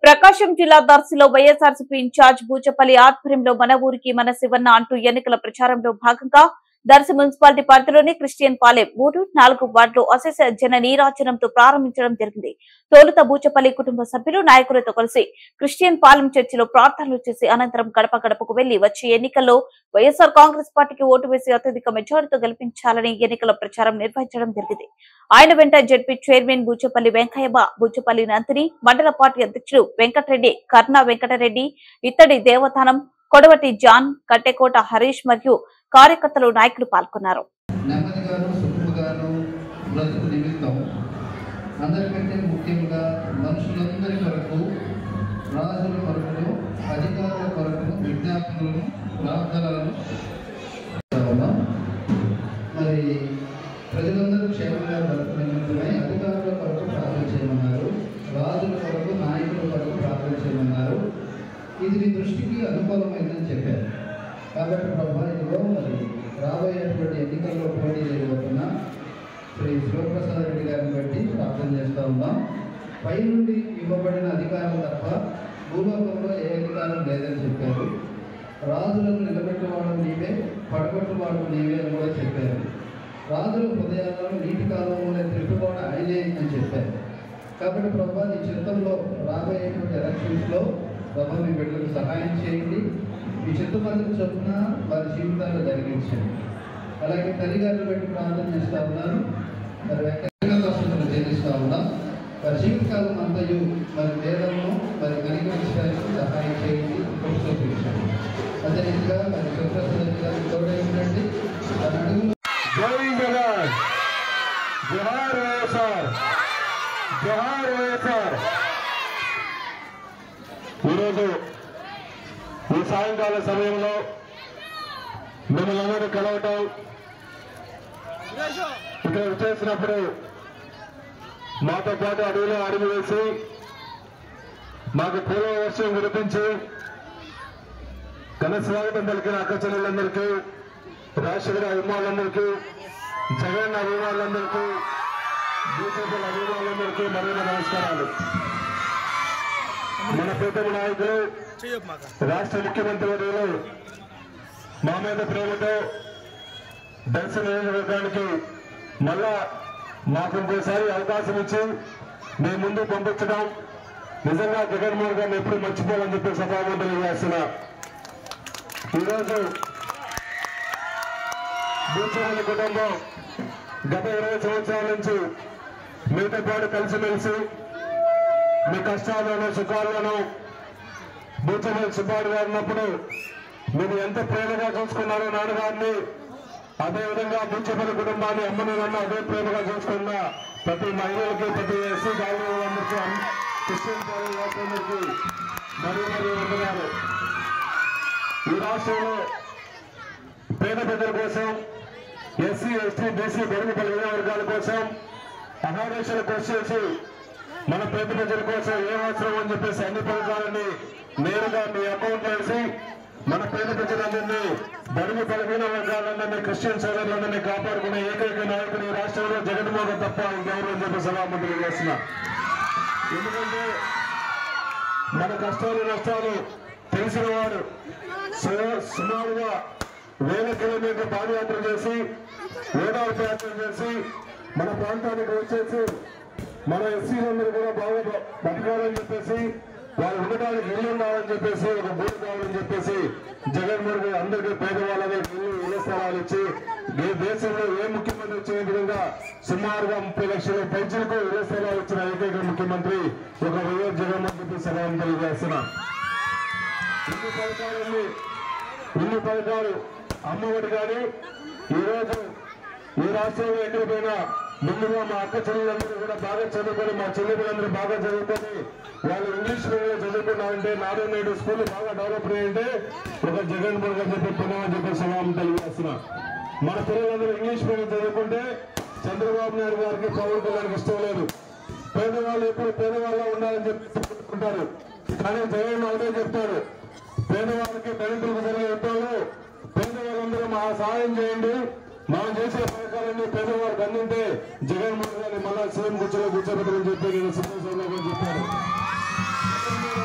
ప్రకాశం జిల్లా దర్శిలో వైఎస్ఆర్సీపీ ఇన్ఛార్జ్ బూచపల్లి ఆధ్వర్యంలో మన ఊరికి మన శివన్న అంటూ ఎన్నికల ప్రచారంలో భాగంగా దర్శి మున్సిపాలిటీ పరిధిలోని క్రిస్టియన్ పాలెం మూడు నాలుగు వార్డులో అశేష జన నీరాజనంతో ప్రారంభించడం జరిగింది తొలుత బూచపల్లి కుటుంబ సభ్యులు నాయకులతో కలిసి క్రిస్టియన్ పాలెం చర్చిలో ప్రార్థనలు చేసి అనంతరం గడప గడపకు వెళ్లి వచ్చే ఎన్నికల్లో వైఎస్ఆర్ కాంగ్రెస్ పార్టీకి ఓటు వేసి అత్యధిక మెజారిటీతో గెలిపించాలని ఎన్నికల ప్రచారం నిర్వహించడం జరిగింది ఆయన వెంట జడ్పీ చైర్మన్ బూచపల్లి వెంకయ్యమ్మ బూచపల్లి నంతిని మండల పార్టీ అధ్యక్షుడు వెంకటరెడ్డి కర్ణ వెంకటరెడ్డి ఇత్తడి దేవతానం కొడవటి జాన్ కట్టెకోట హరీష్ మరియు కార్యకర్తలు నాయకులు పాల్గొన్నారు నెమ్మదిగాను సుఖముగాను బ్రతుకు నిమిత్తం అందరికంటే ముఖ్యంగా మనుషులందరి కొరకు రాజుల కొరకును అధికారుల కొరకును విజ్ఞాపనలను ప్రార్థనలను చేస్తున్నాం. మరి ప్రజలందరూ క్షేమంగా బ్రతుకు నిమిత్తమై అధికారుల కొరకు ప్రార్థన చేయమన్నారు రాజుల కొరకు నాయకుల కొరకు ప్రార్థన చేయమన్నారు ఇది నీ దృష్టికి అనుకూలమైందని చెప్పారు కాబట్టి ప్రభా ఇదిగో మరి రాబోయేటువంటి ఎన్నికల్లో పోటీ చేయబోతున్న శ్రీ శివప్రసాద్ రెడ్డి గారిని బట్టి ప్రార్థన చేస్తూ ఉన్నాం పై నుండి ఇవ్వబడిన అధికారం తప్ప భూలోకంలో ఏ అధికారం లేదని చెప్పారు రాజులను నిలబెట్టేవాడు నీవే పడగొట్టువాడు నీవే అని కూడా చెప్పారు రాజుల హృదయాలను నీటి కాలంలో త్రిప్పుకోవడం ఆయనే అని చెప్పారు కాబట్టి ప్రభా నీ చిత్తంలో రాబోయేటువంటి ఎలక్షన్స్లో ప్రభా మీ బిడ్డలకు సహాయం చేయండి మీ చిత్తమందికి చొప్పున వారి జీవితాల్లో జరిగించండి అలాగే తల్లిగారిని బట్టి ప్రార్థన చేస్తూ ఉన్నాను మరి వ్యక్తిగత వసతులు చెల్లిస్తూ ఉన్నాం వారి జీవితకాలం అంతయు మరి వేదము మరి కనికరించడానికి సహాయం చేయండి ప్రోత్సహించండి అదే రీతిగా మరి సుప్రసాద్ గారికి తోడే ఉండండి వారి అడుగులు జై జగన్ జోహార్ వైఎస్ఆర్ జోహార్ వైఎస్ఆర్ ఈరోజు ఈ సాయంకాల సమయంలో మిమ్మల్ని అందరూ కలవటం ఇక్కడ చేసినప్పుడు మాతో పాటు అడవిలో అడుగు వేసి మాకు పూల వర్షం కురిపించి ఘన స్వాగతం పలికిన అక్క చెల్లెలందరికీ రాష్ట్ర అభిమానులందరికీ జగన్ అభిమానులందరికీ బీజేపీ అభిమానులందరికీ మరింత నమస్కారాలు మన ప్రీతమ నాయకులు రాష్ట్ర ముఖ్యమంత్రి వర్యులు మా మీద ప్రేమతో దర్శన నియోజకవర్గానికి మళ్ళా మాకు ఇంకోసారి అవకాశం ఇచ్చి మీ ముందు పంపించడం నిజంగా జగన్మోహన్ గారిని ఎప్పుడు మర్చిపోవాలని చెప్పి సభామంత్రులు చేస్తున్నా ఈరోజు భూస్వామి కుటుంబం గత ఇరవై సంవత్సరాల నుంచి మీతో పాటు కలిసిమెలిసి మీ కష్టాల్లోనూ సుఖాల్లోనూ భూచమల్ సుబ్బాడు గారు ఉన్నప్పుడు మీరు ఎంత ప్రేమగా చూసుకున్నారో నాన్నగారిని అదేవిధంగా బూచపల్లి కుటుంబాన్ని అమ్మని నన్ను అదే ప్రేమగా చూసుకున్న ప్రతి మహిళలకి ప్రతి ఎస్సీ కాలనీలందరికీ క్రిస్టియన్ కాలనీలందరికీ మరీ మరీ వందనాలు ఈ రాష్ట్రంలో పేద ప్రజల కోసం ఎస్సీ ఎస్టీ బీసీ బడుగు బలహీన వర్గాల కోసం అనాదేశాల క్వశ్చన్స్ మన పేద ప్రజల కోసం ఏం అవసరం అని చెప్పేసి అన్ని పథకాలని నేరుగా మీ అకౌంట్ వేసి మన పేద ప్రజలందరినీ బడుగు బలహీన వర్గాలందరినీ క్రిస్టియన్ సోదరులందరినీ కాపాడుకునే ఏకైక నాయకుడు ఈ రాష్ట్రంలో జగన్మోహన్ తప్ప ఇంకెవరు అని చెప్పి సభామంత్రులు చేస్తున్నా ఎందుకంటే మన కష్టాలు నష్టాలు తెలిసిన వాడు సు- సుమారుగా వేల కిలోమీటర్ పాదయాత్ర చేసి వేదాలు యాత్ర చేసి మన ప్రాంతానికి వచ్చేసి మన ఎస్సీలందరూ కూడా బాగా బ- బతకాలని చెప్పేసి వాళ్ళు ఉండడానికి ఇల్లు ఉండాలని చెప్పేసి ఒక భూమి కావాలని చెప్పేసి జగన్మోహన్ గారు అందరికీ పేదవాళ్ళని ఇల్లు ఇళ్ల స్థలాలు ఇచ్చి ఈ దేశంలో ఏ ముఖ్యమంత్రి వచ్చిన విధంగా సుమారుగా ముప్పై లక్షల పైచులకు ఇళ్ల స్థలాలు ఇచ్చిన ఏకైక ముఖ్యమంత్రి ఒక వైఎస్ జగన్మోహన్ చెప్పి సభను తెలియజేస్తున్నా ఇన్ని పథకాలన్నీ ఇన్ని పథకాలు అమ్మఒడి కానీ ఈరోజు ఈ రాష్ట్రంలో ఎక్కడ పోయినా ముందుగా మా అక్క చెల్లెలందరూ కూడా బాగా చదువుకొని మా చెల్లెలందరూ బాగా చదువుకొని వాళ్ళు ఇంగ్లీష్ మీడియం చదువుకున్నారంటే నాడు నేడు స్కూల్ బాగా డెవలప్ అయ్యంటే ఒక జగన్ మోహన్ గారు చెప్పి పుణ్యం చెప్పి సలాం తెలియజేస్తున్నా మన పిల్లలందరూ ఇంగ్లీష్ మీడియం చదువుకుంటే చంద్రబాబు నాయుడు గారికి పవన్ కళ్యాణ్కి ఇష్టం లేదు పేదవాళ్ళు ఎప్పుడు పేదవాళ్ళ ఉండాలని చెప్పుకుంటారు కానీ జగన్ ఒకటే చెప్తారు పేదవాళ్ళకి దళితులకు జరిగే యుద్ధాలు పేదవాళ్ళందరూ మా సహాయం చేయండి మనం చేసే పథకాలన్నీ పేదవాళ్ళకి అందింటే జగన్మోహన్ గారిని మళ్ళా సీఎం కూర్చొని కూర్చోబెట్టమని చెప్పి నేను సిద్ధం చెప్పారు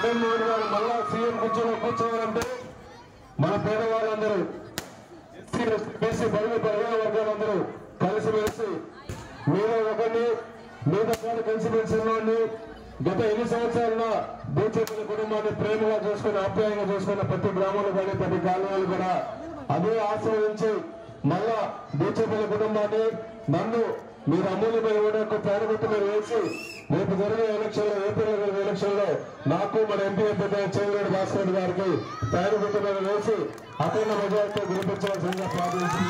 జగన్మోహన్ గారు మళ్ళా సీఎం కూర్చొని కూర్చోవాలంటే మన పేదవాళ్ళందరూ ఎస్సీ బీసీ బడుగు బలహీన వర్గాలందరూ కలిసిమెలిసి మీలో ఒకరిని మీతో పాటు కలిసిమెలిసి ఉన్నవాడిని గత ఎన్ని సంవత్సరాలుగా భూచేతుల కుటుంబాన్ని ప్రేమగా చూసుకుని ఆప్యాయంగా చూసుకున్న ప్రతి గ్రామంలో కానీ ప్రతి కాలనీలు కూడా అదే ఆశ్రయించి మళ్ళా భూచేతుల కుటుంబాన్ని నన్ను మీరు అమూల్యమైన ఓడకు ప్రారంభత మీరు వేసి రేపు జరిగే ఎలక్షన్ లో ఏప్రిల్ జరిగే ఎలక్షన్ లో నాకు మన ఎంపీ ఎంపీ చెల్లెడు భాస్కర్ గారికి ప్రారంభత మీద వేసి అఖండ మెజార్టీతో గెలిపించవలసిందిగా ప్రార్థించి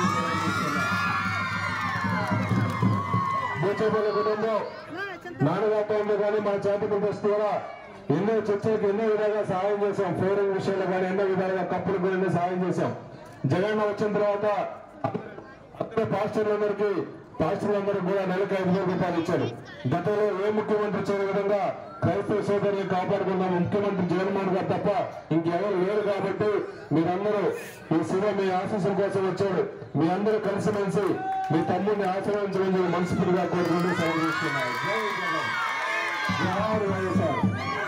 భూచేపల్లి కుటుంబం నాన్నగారి టైంలో కానీ మన చారిటబుల్ ట్రస్ట్ ద్వారా ఎన్నో చర్చలకు ఎన్నో విధాలుగా సహాయం చేశాం ఫ్లోరింగ్ విషయంలో కానీ ఎన్నో విధాలుగా కప్పులు కూడా ఎన్నో సహాయం చేశాం జగన్ వచ్చిన తర్వాత అందరూ పాస్టర్లందరికీ పాస్టర్లందరికీ కూడా నెలకు ఐదు వేల రూపాయలు ఇచ్చారు గతంలో ఏ ముఖ్యమంత్రి చేయని విధంగా క్రైస్తవ సోదరుని కాపాడుకున్న ముఖ్యమంత్రి జగన్మోహన్ గారు తప్ప ఇంకెవరు లేరు కాబట్టి మీరందరూ ఈ శివ మీ ఆశీస్సుల కోసం వచ్చాడు మీ అందరూ కలిసిమెలిసి మీ తమ్ముడిని ఆశీర్వదించమని మనస్ఫూర్తిగా కోరుకుంటూ సెలవు తీసుకున్నారు జై జగన్ జై వైఎస్ఆర్